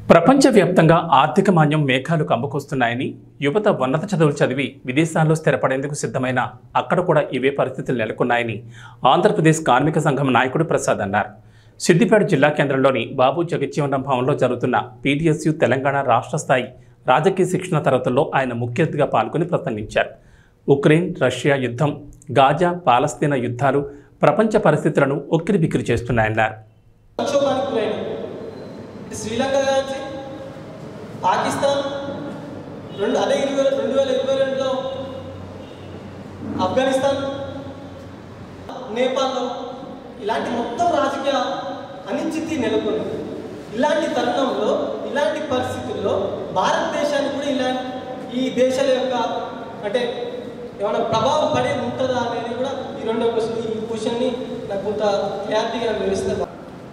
ప్రపంచవ్యాప్తంగా ఆర్థిక మాన్యం మేఘాలు కమ్ముకొస్తున్నాయని యువత ఉన్నత చదువులు చదివి విదేశాల్లో స్థిరపడేందుకు సిద్ధమైన అక్కడ కూడా ఇవే పరిస్థితులు నెలకొన్నాయని ఆంధ్రప్రదేశ్ కార్మిక సంఘం నాయకుడు ప్రసాద్ అన్నారు సిద్దిపేట జిల్లా కేంద్రంలోని బాబు జగజ్జీవనం భవన్లో జరుగుతున్న పీడిఎస్యు తెలంగాణ రాష్ట్ర స్థాయి రాజకీయ శిక్షణ తరగతుల్లో ఆయన ముఖ్య అతిథిగా పాల్గొని ప్రసంగించారు ఉక్రెయిన్ రష్యా యుద్ధం గాజా పాలస్తీనా యుద్ధాలు ప్రపంచ పరిస్థితులను ఉక్కిరిబిక్కిరి చేస్తున్నాయన్నారు సంక్షోభానికి గురైన ఇటు శ్రీలంక కావచ్చు పాకిస్తాన్ రెండు అదే ఇరవై రెండు వేల ఇరవై రెండులో ఆఫ్ఘనిస్తాన్ నేపాల్లో ఇలాంటి మొత్తం రాజకీయ అనిశ్చితి నెలకొంది ఇలాంటి తరుణంలో ఇలాంటి పరిస్థితుల్లో భారతదేశానికి కూడా ఇలా ఈ దేశాల యొక్క అంటే ఏమైనా ప్రభావం పడే ఉంటుందా అనేది కూడా ఈ రెండో క్వశ్చన్ ఈ క్వశ్చన్ని నాకు కొంత క్లారిటీగా వివరిస్తారు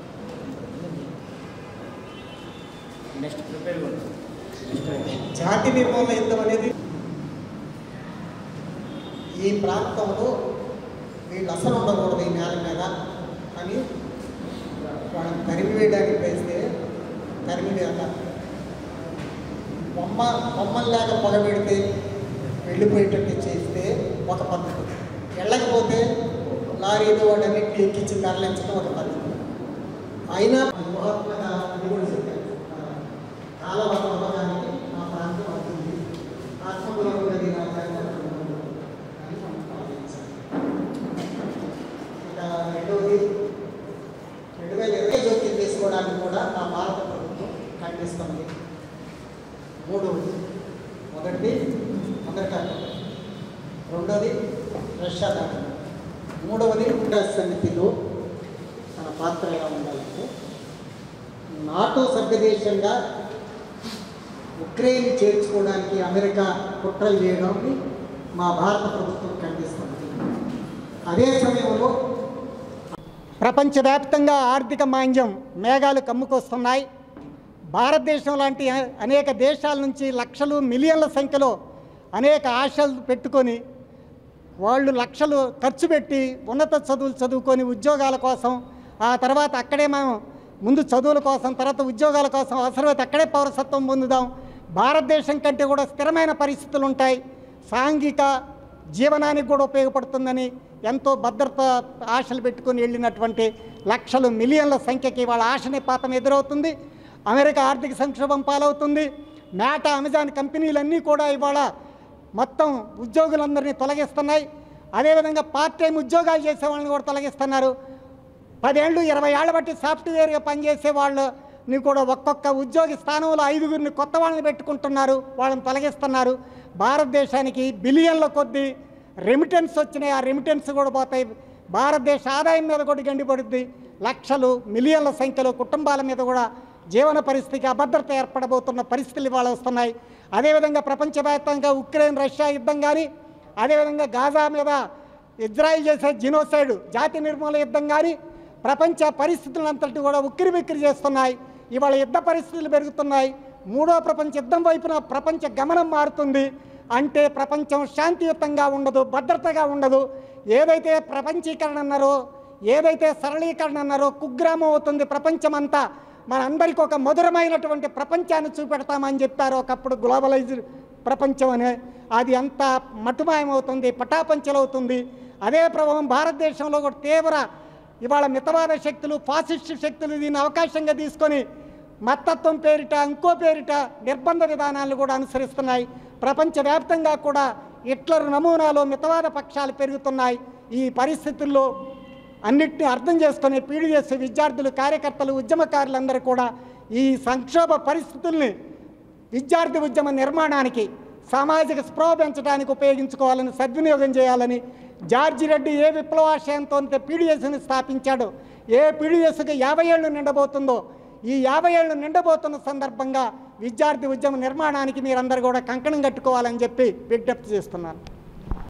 జాతి నిర్మూలన యుద్ధం అనేది ఈ ప్రాంతంలో వీళ్ళు అసలు ఉండకూడదు ఈ నేల మీద అని వాళ్ళని తరిమి వేయడానికి వేస్తే తరిమి వేయాల బొమ్మ బొమ్మల్లాగా పొగబెడితే వెళ్ళిపోయేటట్టు చేస్తే ఒక పద్ధతి వెళ్ళకపోతే లారీలు వాటన్నిటిని ఎక్కించి తరలించడం ఒక పద్ధతి అయినా వ్యూహాత్మక ఇది కూడా చెప్పారు కాలవ అవ్వడానికి మా ప్రాంతం అవుతుంది ఆత్మగౌరవ నది రాజాన్ని అని మనం భావించాలి. ఇక రెండవది రెండు వేల ఇరవై జోక్యం తీసుకోవడానికి కూడా మా భారత ప్రభుత్వం ఖండిస్తుంది మూడవది మొదటిది అమెరికా దాడి. రెండవది రష్యా దాడి మూడవది ఉండే సమితిలో మన పాత్ర ఎలా ఉండాలంటే నాటో సభ్యదేశంగా ఉక్రెయిన్ చేర్చుకోవడానికి అమెరికా కుట్రలు చేయడాన్ని మా భారత ప్రభుత్వం ఖండిస్తుంది అదే సమయంలో ప్రపంచవ్యాప్తంగా ఆర్థిక మాంద్యం మేఘాలు కమ్ముకొస్తున్నాయి భారతదేశం లాంటి అ- అనేక దేశాల నుంచి లక్షలు మిలియన్ల సంఖ్యలో అనేక ఆశలు పెట్టుకొని వాళ్ళు లక్షలు ఖర్చు పెట్టి ఉన్నత చదువులు చదువుకొని ఉద్యోగాల కోసం ఆ తర్వాత అక్కడే మనం ముందు చదువుల కోసం తర్వాత ఉద్యోగాల కోసం అవసరమైతే అక్కడే పౌరసత్వం పొందుదాం భారతదేశం కంటే కూడా స్థిరమైన పరిస్థితులు ఉంటాయి సాంఘిక జీవనానికి కూడా ఉపయోగపడుతుందని ఎంతో భద్రత ఆశలు పెట్టుకొని వెళ్ళినటువంటి లక్షలు మిలియన్ల సంఖ్యకి వాళ్ళ ఆశని పాతం ఎదురవుతుంది అమెరికా ఆర్థిక సంక్షోభం పాలవుతుంది మేటా అమెజాన్ కంపెనీలన్నీ కూడా ఇవాళ మొత్తం ఉద్యోగులందరినీ తొలగిస్తున్నాయి అదేవిధంగా పార్ట్ టైం ఉద్యోగాలు చేసే వాళ్ళని కూడా తొలగిస్తున్నారు పదేళ్ళు ఇరవై ఏళ్ళ బట్టి సాఫ్ట్వేర్గా పనిచేసే వాళ్ళని కూడా ఒక్కొక్క ఉద్యోగి స్థానంలో ఐదుగురిని కొత్త వాళ్ళని పెట్టుకుంటున్నారు వాళ్ళని తొలగిస్తున్నారు భారతదేశానికి బిలియన్ల కొద్దీ రెమిటెన్స్ వచ్చినాయి ఆ రెమిటెన్స్ కూడా పోతాయి భారతదేశ ఆదాయం మీద కూడా గండిపడుద్ది లక్షలు మిలియన్ల సంఖ్యలో కుటుంబాల మీద కూడా జీవన పరిస్థితికి అభద్రత ఏర్పడబోతున్న పరిస్థితులు ఇవాళ వస్తున్నాయి అదేవిధంగా ప్రపంచవ్యాప్తంగా ఉక్రెయిన్ రష్యా యుద్ధం కానీ అదేవిధంగా గాజా మీద ఇజ్రాయిల్ చేసే జినోసైడ్ జాతి నిర్మూలన యుద్ధం కానీ ప్రపంచ పరిస్థితులంతటి కూడా ఉక్కిరి బిక్కిరి చేస్తున్నాయి ఇవాళ యుద్ధ పరిస్థితులు పెరుగుతున్నాయి మూడో ప్రపంచ యుద్ధం వైపున ప్రపంచ గమనం మారుతుంది అంటే ప్రపంచం శాంతియుతంగా ఉండదు భద్రతగా ఉండదు ఏదైతే ప్రపంచీకరణ అన్నారో ఏదైతే సరళీకరణ అన్నారో కుగ్రామం అవుతుంది ప్రపంచమంతా మనందరికీ ఒక మధురమైనటువంటి ప్రపంచాన్ని చూపెడతామని చెప్పారు ఒకప్పుడు గ్లోబలైజ్డ్ ప్రపంచం అనే అది అంత మటుమాయమవుతుంది పటాపంచలవుతుంది అదే ప్రభావం భారతదేశంలో కూడా తీవ్ర ఇవాళ మితవాద శక్తులు ఫాసిస్ట్ శక్తులు దీన్ని అవకాశంగా తీసుకొని మతత్వం పేరిట ఇంకో పేరిట నిర్బంధ విధానాలను కూడా అనుసరిస్తున్నాయి ప్రపంచవ్యాప్తంగా కూడా హిట్లర్ నమూనాలో మితవాద పక్షాలు పెరుగుతున్నాయి ఈ పరిస్థితుల్లో అన్నిటిని అర్థం చేసుకుని పీడిఎస్ విద్యార్థులు కార్యకర్తలు ఉద్యమకారులందరూ కూడా ఈ సంక్షోభ పరిస్థితుల్ని విద్యార్థి ఉద్యమ నిర్మాణానికి సామాజిక స్పృహ పెంచడానికి ఉపయోగించుకోవాలని సద్వినియోగం చేయాలని జార్జి రెడ్డి ఏ విప్లవాశయంతో పీడిఎస్ని స్థాపించాడో ఏ పీడిఎస్కి యాభై ఏళ్ళు నిండబోతుందో ఈ యాభై ఏళ్ళు నిండబోతున్న సందర్భంగా విద్యార్థి ఉద్యమ నిర్మాణానికి మీరందరూ కూడా కంకణం కట్టుకోవాలని చెప్పి విజ్ఞప్తి చేస్తున్నాను